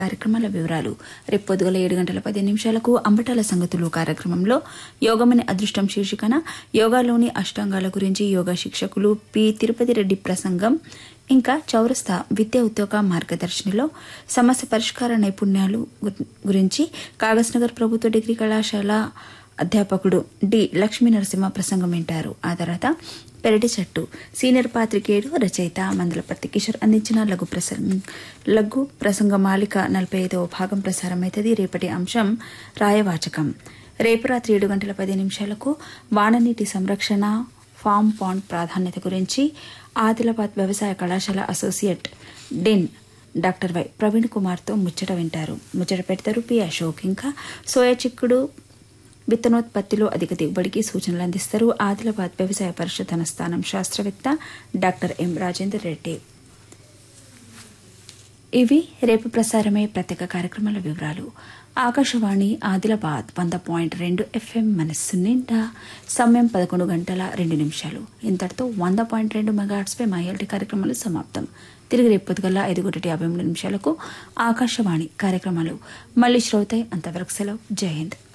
కార్యక్రమాల వివరాలు రేపు పొద్దుగల ఏడు గంటల పది నిమిషాలకు అంబటాల సంగతులు కార్యక్రమంలో యోగమని అదృష్టం శీర్షికన యోగాలోని అష్టాంగాల గురించి యోగా శిక్షకులు పి తిరుపతి రెడ్డి ప్రసంగం ఇంకా చౌరస్తా విద్యా ఉద్యోగ మార్గదర్శినిలో సమస్య పరిష్కార నైపుణ్యాలు గు- గురించి కాగజ్నగర్ ప్రభుత్వ డిగ్రీ కళాశాల అధ్యాపకుడు డి లక్ష్మీ నరసింహ ప్రసంగం వింటారు ఆ తర్వాత పెరటి చెట్టు సీనియర్ పాత్రికేయుడు రచయిత మందలపర్తి కిషోర్ అందించిన లఘు ప్రసంగం లఘు ప్రసంగ మాలిక నలభై ఐదవ భాగం ప్రసారమైతుంది రేపటి అంశం రాయవాచకం రేపు రాత్రి ఏడు గంటల పది నిమిషాలకు వాననీటి సంరక్షణ ఫామ్ పాండ్ ప్రాధాన్యత గురించి ఆదిలాబాద్ వ్యవసాయ కళాశాల associate dean doctor Y Praveen కుమార్తో ముచ్చట వింటారు ముచ్చట పెడతారు పి అశోక్ ఇంకా సోయా చిక్కుడు విత్తనోత్పత్తిలో అధిక దిగుబడికి సూచనలు అందిస్తారు ఆదిలాబాద్ వ్యవసాయ పరిశోధన స్థానం శాస్త్రవేత్త డాక్టర్ ఎం రాజేందర్ రెడ్డి ఇవి రేపు ప్రసారమయ్యే ప్రత్యేక కార్యక్రమాల వివరాలు ఆకాశవాణి ఆదిలాబాద్ వంద పాయింట్ రెండు ఎఫ్ఎం మనస్సు నిండా సమయం పదకొండు గంటల రెండు నిమిషాలు ఇంతటితో వంద పాయింట్ రెండు మెగాట్స్పై మా ఎల్టీ కార్యక్రమాలు సమాప్తం తిరిగి రేపు పొద్దుగల ఐదు ఒకటి యాభై మూడు నిమిషాలకు ఆకాశవాణి కార్యక్రమాలు మళ్ళీ శ్రోతాయి అంతవరకు సెలవు జై హింద్